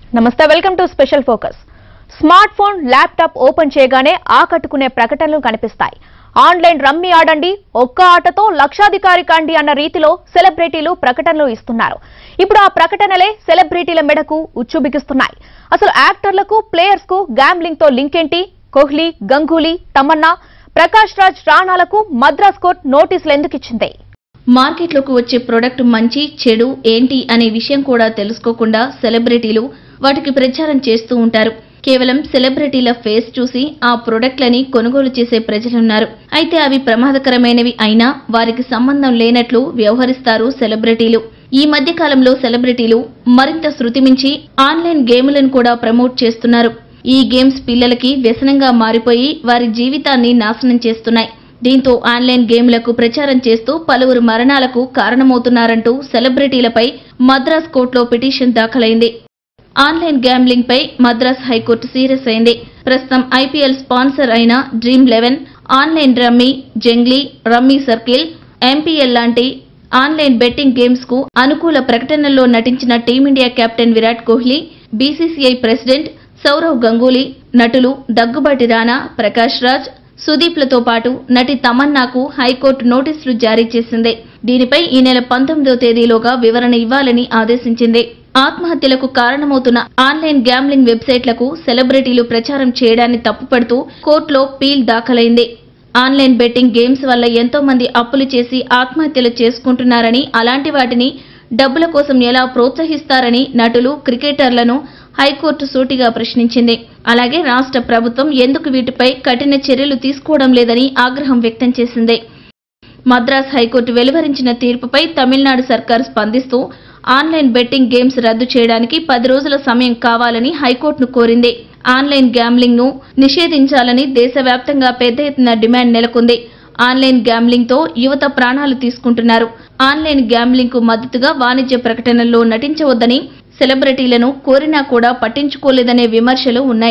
నమస్తే welcome to special focus smart phone laptop open చేయగానే ఆకట్టుకునే ప్రకటనలు కనిపిస్తాయి ఆన్లైన్ రమ్మీ ఆడండి ఒక్క ఆటతో లక్షాధికారి కాండి అన్న రీతిలో సెలబ్రిటీలు ప్రకటనలు ఇస్తున్నారు ఇప్పుడు ఆ ప్రకటనలే సెలబ్రిటీల మెడకు ఉచ్చు బిగిస్తున్నాయి అసలు యాక్టర్లకు ప్లేయర్స్ కు గ్యాంబ్లింగ్ తో లింక్ ఏంటి కోహ్లీ గంగూలీ తమన్నా ప్రకాష్ రాజ్ రాణాలకు మద్రాస్ కోర్ట్ నోటీసులు ఎందుకు ఇచ్చింది మార్కెట్లోకి వచ్చే ప్రొడక్ట్ మంచి చెడు ఏంటి అనే విషయం కూడా తెలుసుకోకుండా సెలబ్రిటీలు వాటికి ప్రచారం చేస్తూ ఉంటారు కేవలం సెలబ్రిటీల ఫేస్ చూసి ఆ ప్రొడక్ట్లని కొనుగోలు చేసే ప్రజలున్నారు అయితే అవి ప్రమాదకరమైనవి అయినా వారికి సంబంధం లేనట్లు వ్యవహరిస్తారు సెలబ్రిటీలు ఈ మధ్య కాలంలో సెలబ్రిటీలు మరింత శృతి మించి ఆన్లైన్ గేములను కూడా ప్రమోట్ చేస్తున్నారు ఈ గేమ్స్ పిల్లలకి వ్యసనంగా మారిపోయి వారి జీవితాన్ని నాశనం చేస్తున్నాయి దీంతో ఆన్లైన్ గేమ్లకు ప్రచారం చేస్తూ పలువురు మరణాలకు కారణమవుతున్నారంటూ సెలబ్రిటీలపై మద్రాస్ కోర్టులో పిటిషన్ దాఖలైంది ఆన్లైన్ గ్యాంబ్లింగ్ పై మద్రాస్ హైకోర్టు సీరియస్ అయింది ప్రస్తుతం ఐపీఎల్ స్పాన్సర్ అయిన dream eleven online rummy Junglee rummy circle MPL లాంటి ఆన్లైన్ బెట్టింగ్ గేమ్స్ కు అనుకూల ప్రకటనల్లో నటించిన team India captain Virat Kohli BCCI president Sourav Ganguly నటులు దగ్గుబాటి రాణా ప్రకాష్ రాజ్ సుదీప్లతో పాటు నటి తమన్నాకు హైకోర్టు నోటీసులు జారీ చేసింది దీనిపై ఈ నెల పంతొమ్మిదో తేదీలోగా వివరణ ఇవ్వాలని ఆదేశించింది ఆత్మహత్యలకు కారణమవుతున్న ఆన్లైన్ గ్యాంబ్లింగ్ వెబ్సైట్లకు సెలబ్రిటీలు ప్రచారం చేయడాన్ని తప్పుపడుతూ కోర్టులో పీల్ దాఖలైంది ఆన్లైన్ బెట్టింగ్ గేమ్స్ వల్ల ఎంతో మంది అప్పులు చేసి ఆత్మహత్యలు చేసుకుంటున్నారని అలాంటి వాటిని డబ్బుల కోసం ఎలా ప్రోత్సహిస్తారని నటులు క్రికెటర్లను హైకోర్టు సూటిగా ప్రశ్నించింది అలాగే రాష్ట్ర ప్రభుత్వం ఎందుకు వీటిపై కఠిన చర్యలు తీసుకోవడం లేదని ఆగ్రహం వ్యక్తం చేసింది మద్రాస్ హైకోర్టు వెలువరించిన తీర్పుపై తమిళనాడు సర్కార్ స్పందిస్తూ ఆన్లైన్ బెట్టింగ్ గేమ్స్ రద్దు చేయడానికి పది రోజుల సమయం కావాలని హైకోర్టును కోరింది ఆన్లైన్ గ్యాంబ్లింగ్ ను నిషేధించాలని దేశవ్యాప్తంగా పెద్ద ఎత్తున డిమాండ్ నెలకొంది ఆన్లైన్ గ్యాంబ్లింగ్ తో యువత ప్రాణాలు తీసుకుంటున్నారు ఆన్లైన్ గ్యాంబ్లింగ్ కు మద్దతుగా వాణిజ్య ప్రకటనల్లో నటించవద్దని సెలబ్రిటీలను కోరినా కూడా పట్టించుకోలేదనే విమర్శలు ఉన్నాయి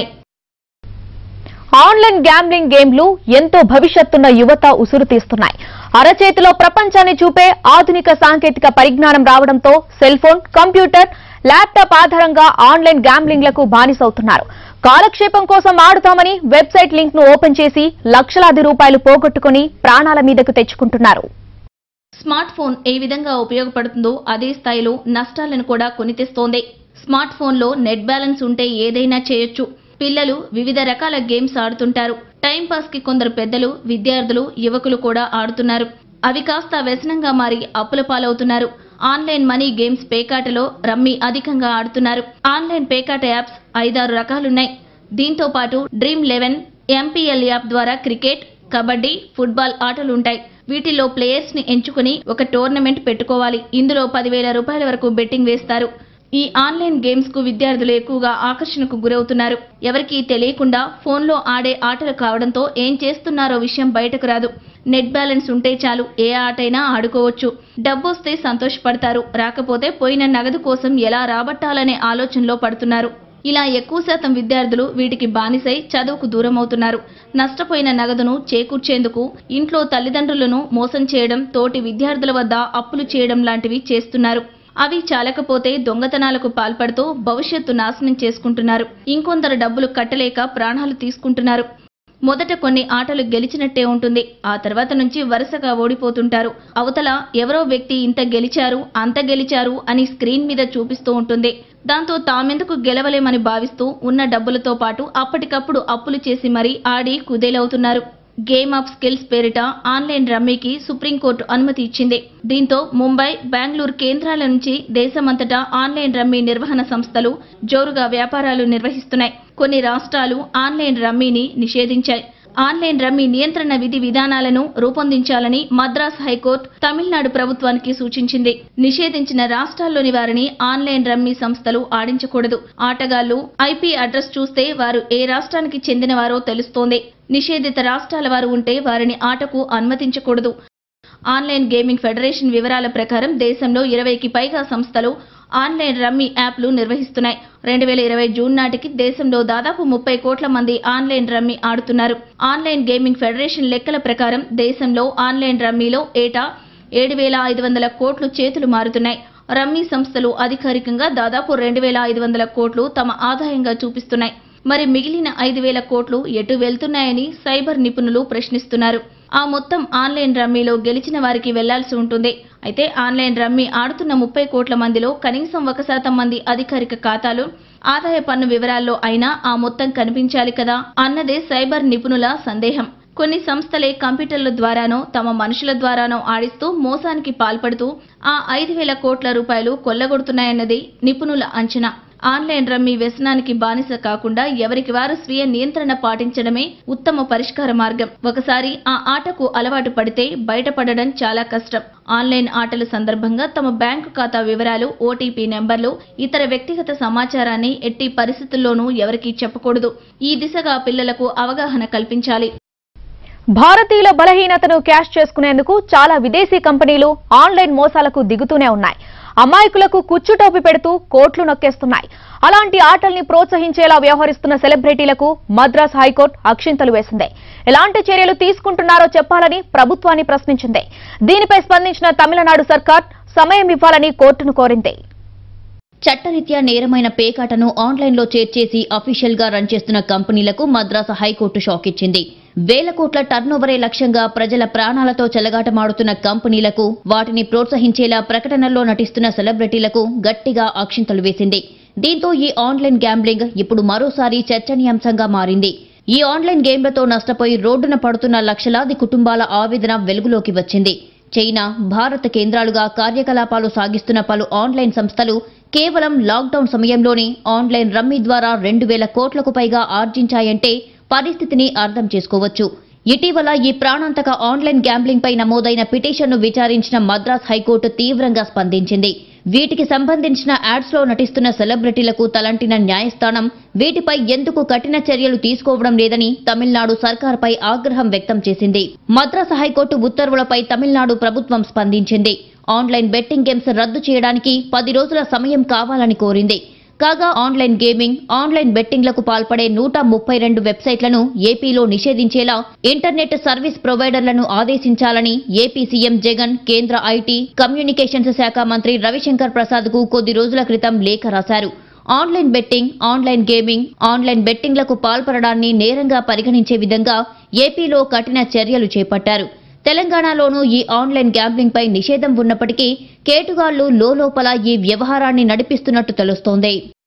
ఆన్లైన్ గ్యాంబ్లింగ్ గేమ్లు ఎంతో భవిష్యత్తున్న యువత ఉసురు తీస్తున్నాయి అరచేతిలో ప్రపంచాన్ని చూపే ఆధునిక సాంకేతిక పరిజ్ఞానం రావడంతో సెల్ ఫోన్ కంప్యూటర్ ల్యాప్టాప్ ఆధారంగా ఆన్లైన్ గ్యాంబ్లింగ్లకు బానిసవుతున్నారు కాలక్షేపం కోసం ఆడుతామని వెబ్సైట్ లింక్ ను ఓపెన్ చేసి లక్షలాది రూపాయలు పోగొట్టుకుని ప్రాణాల మీదకు తెచ్చుకుంటున్నారు స్మార్ట్ ఫోన్ ఏ విధంగా ఉపయోగపడుతుందో అదే స్థాయిలో నష్టాలను కూడా కొని తెస్తోంది స్మార్ట్ ఫోన్లో నెట్ బ్యాలెన్స్ ఉంటే ఏదైనా చేయొచ్చు పిల్లలు వివిధ రకాల గేమ్స్ ఆడుతుంటారు టైం పాస్ కి కొందరు పెద్దలు విద్యార్థులు యువకులు కూడా ఆడుతున్నారు అవి కాస్త వ్యసనంగా మారి అప్పుల పాలవుతున్నారు ఆన్లైన్ మనీ గేమ్స్ పేకాటలో రమ్మీ అధికంగా ఆడుతున్నారు ఆన్లైన్ పేకాట యాప్స్ ఐదారు రకాలున్నాయి దీంతో పాటు డ్రీమ్ లెవెన్ ఎంపీఎల్ యాప్ ద్వారా క్రికెట్ కబడ్డీ ఫుట్బాల్ ఆటలుంటాయి వీటిల్లో ప్లేయర్స్ ని ఎంచుకుని ఒక టోర్నమెంట్ పెట్టుకోవాలి ఇందులో పదివేల రూపాయల వరకు బెట్టింగ్ వేస్తారు ఈ ఆన్లైన్ గేమ్స్ కు విద్యార్థులు ఎక్కువగా ఆకర్షణకు గురవుతున్నారు ఎవరికీ తెలియకుండా ఫోన్లో ఆడే ఆటలు కావడంతో ఏం చేస్తున్నారో విషయం బయటకు రాదు నెట్ బ్యాలెన్స్ ఉంటే చాలు ఏ ఆటైనా ఆడుకోవచ్చు డబ్బొస్తే సంతోషపడతారు రాకపోతే పోయిన నగదు కోసం ఎలా రాబట్టాలనే ఆలోచనలో పడుతున్నారు ఇలా ఎక్కువ శాతం విద్యార్థులు వీటికి బానిసై చదువుకు దూరమవుతున్నారు నష్టపోయిన నగదును చేకూర్చేందుకు ఇంట్లో తల్లిదండ్రులను మోసం చేయడం తోటి విద్యార్థుల వద్ద అప్పులు చేయడం లాంటివి చేస్తున్నారు అవి చాలకపోతే దొంగతనాలకు పాల్పడుతూ భవిష్యత్తు నాశనం చేసుకుంటున్నారు ఇంకొందరు డబ్బులు కట్టలేక ప్రాణాలు తీసుకుంటున్నారు మొదట కొన్ని ఆటలు గెలిచినట్టే ఉంటుంది ఆ తర్వాత నుంచి వరుసగా ఓడిపోతుంటారు అవతల ఎవరో వ్యక్తి ఇంత గెలిచారు అంత గెలిచారు అని స్క్రీన్ మీద చూపిస్తూ ఉంటుంది దాంతో తామెందుకు గెలవలేమని భావిస్తూ ఉన్న డబ్బులతో పాటు అప్పటికప్పుడు అప్పులు చేసి మరీ ఆడి కుదేలవుతున్నారు గేమ్ ఆఫ్ స్కిల్స్ పేరిట ఆన్లైన్ రమ్మీకి సుప్రీంకోర్టు అనుమతి ఇచ్చింది దీంతో ముంబై బెంగళూరు కేంద్రాల నుంచి దేశమంతటా ఆన్లైన్ రమ్మీ నిర్వహణ సంస్థలు జోరుగా వ్యాపారాలు నిర్వహిస్తున్నాయి కొన్ని రాష్ట్రాలు ఆన్లైన్ రమ్మీని నిషేధించాయి ఆన్లైన్ రమ్మీ నియంత్రణ విధి విధానాలను రూపొందించాలని మద్రాస్ హైకోర్టు తమిళనాడు ప్రభుత్వానికి సూచించింది నిషేధించిన రాష్ట్రాల్లోని వారిని ఆన్లైన్ రమ్మీ సంస్థలు ఆడించకూడదు ఆటగాళ్లు ఐపీ అడ్రస్ చూస్తే వారు ఏ రాష్ట్రానికి చెందినవారో తెలుస్తోంది నిషేధిత రాష్ట్రాల వారు ఉంటే వారిని ఆటకు అనుమతించకూడదు ఆన్లైన్ గేమింగ్ ఫెడరేషన్ వివరాల ప్రకారం దేశంలో ఇరవైకి పైగా సంస్థలు ఆన్లైన్ రమ్మీ యాప్లు నిర్వహిస్తున్నాయి రెండు వేల ఇరవై జూన్ నాటికి దేశంలో దాదాపు ముప్పై కోట్ల మంది ఆన్లైన్ రమ్మీ ఆడుతున్నారు ఆన్లైన్ గేమింగ్ ఫెడరేషన్ లెక్కల ప్రకారం దేశంలో ఆన్లైన్ రమ్మీలో ఏటా ఏడు వేల ఐదు వందల కోట్లు చేతులు మారుతున్నాయి రమ్మీ సంస్థలు అధికారికంగా దాదాపు రెండు వేల ఐదు వందల కోట్లు తమ ఆదాయంగా చూపిస్తున్నాయి మరి మిగిలిన ఐదు వేల కోట్లు ఎటు వెళ్తున్నాయని సైబర్ నిపుణులు ప్రశ్నిస్తున్నారు ఆ మొత్తం ఆన్లైన్ రమ్మీలో గెలిచిన వారికి వెళ్లాల్సి ఉంటుంది అయితే ఆన్లైన్ రమ్మీ ఆడుతున్న ముప్పై కోట్ల మందిలో కనీసం ఒక శాతం మంది అధికారిక ఖాతాలు ఆదాయ పన్ను వివరాల్లో అయినా ఆ మొత్తం కనిపించాలి కదా అన్నదే సైబర్ నిపుణుల సందేహం కొన్ని సంస్థలే కంప్యూటర్ల ద్వారానో తమ మనుషుల ద్వారానో ఆడిస్తూ మోసానికి పాల్పడుతూ ఆ ఐదు వేల కోట్ల రూపాయలు కొల్లగొడుతున్నాయన్నది నిపుణుల అంచనా ఆన్లైన్ రమ్మీ వ్యసనానికి బానిస కాకుండా ఎవరికి వారు స్వీయ నియంత్రణ పాటించడమే ఉత్తమ పరిష్కార మార్గం ఒకసారి ఆ ఆటకు అలవాటు పడితే బయటపడడం చాలా కష్టం ఆన్లైన్ ఆటల సందర్భంగా తమ బ్యాంకు ఖాతా వివరాలు ఓటీపీ నెంబర్లు ఇతర వ్యక్తిగత సమాచారాన్ని ఎట్టి పరిస్థితుల్లోనూ ఎవరికీ చెప్పకూడదు ఈ దిశగా పిల్లలకు అవగాహన కల్పించాలి భారతీయుల బలహీనతను క్యాష్ చేసుకునేందుకు చాలా విదేశీ కంపెనీలు ఆన్లైన్ మోసాలకు దిగుతూనే ఉన్నాయి అమాయకులకు కుచ్చుటోపి పెడుతూ కోట్లు నొక్కేస్తున్నాయి అలాంటి ఆటల్ని ప్రోత్సహించేలా వ్యవహరిస్తున్న సెలబ్రిటీలకు మద్రాస్ హైకోర్టు అక్షింతలు వేసింది ఎలాంటి చర్యలు తీసుకుంటున్నారో చెప్పాలని ప్రభుత్వాన్ని ప్రశ్నించింది దీనిపై స్పందించిన తమిళనాడు సర్కార్ సమయం ఇవ్వాలని కోర్టును కోరింది చట్టరీత్యా నేరమైన పేకాటను ఆన్లైన్లో చేర్చేసి అఫీషియల్ గా రన్ చేస్తున్న కంపెనీలకు మద్రాసు హైకోర్టు షాక్ ఇచ్చింది వేల కోట్ల టర్నోవరే లక్ష్యంగా ప్రజల ప్రాణాలతో చెలగాటమాడుతున్న కంపెనీలకు వాటిని ప్రోత్సహించేలా ప్రకటనల్లో నటిస్తున్న సెలబ్రిటీలకు గట్టిగా అక్షింతలు వేసింది దీంతో ఈ ఆన్లైన్ గ్యాంబ్లింగ్ ఇప్పుడు మరోసారి చర్చనీయాంశంగా మారింది ఈ ఆన్లైన్ గేమ్లతో నష్టపోయి రోడ్డున పడుతున్న లక్షలాది కుటుంబాల ఆవేదన వెలుగులోకి వచ్చింది చైనా భారత్ కేంద్రాలుగా కార్యకలాపాలు సాగిస్తున్న పలు ఆన్లైన్ సంస్థలు కేవలం లాక్డౌన్ సమయంలోనే ఆన్లైన్ రమ్మీ ద్వారా రెండు వేల కోట్లకు పైగా ఆర్జించాయంటే పరిస్థితిని అర్థం చేసుకోవచ్చు ఇటీవల ఈ ప్రాణాంతక ఆన్లైన్ గ్యాంబ్లింగ్ పై నమోదైన పిటిషన్ను విచారించిన మద్రాస్ హైకోర్టు తీవ్రంగా స్పందించింది వీటికి సంబంధించిన యాడ్స్ లో నటిస్తున్న సెలబ్రిటీలకు తలంటిన న్యాయస్థానం వీటిపై ఎందుకు కఠిన చర్యలు తీసుకోవడం లేదని తమిళనాడు సర్కార్పై ఆగ్రహం వ్యక్తం చేసింది మద్రాసు హైకోర్టు ఉత్తర్వులపై తమిళనాడు ప్రభుత్వం స్పందించింది ఆన్లైన్ బెట్టింగ్ గేమ్స్ రద్దు చేయడానికి పది రోజుల సమయం కావాలని కోరింది కాగా ఆన్లైన్ గేమింగ్ ఆన్లైన్ బెట్టింగ్లకు పాల్పడే నూట ముప్పై రెండు వెబ్సైట్లను ఏపీలో నిషేధించేలా ఇంటర్నెట్ సర్వీస్ ప్రొవైడర్లను ఆదేశించాలని ఏపీ సీఎం జగన్ కేంద్ర ఐటీ కమ్యూనికేషన్స్ శాఖ మంత్రి రవిశంకర్ ప్రసాద్ కు కొద్ది రోజుల క్రితం లేఖ రాశారు online betting online gaming online బెట్టింగ్లకు పాల్పడడాన్ని నేరంగా పరిగణించే విధంగా ఏపీలో కఠిన చర్యలు చేపట్టారు తెలంగాణలోనూ ఈ ఆన్లైన్ గ్యాంబ్లింగ్ పై నిషేధం ఉన్నప్పటికీ కేటుగాళ్లు లోలోపల ఈ వ్యవహారాన్ని నడిపిస్తున్నట్టు తెలుస్తోంది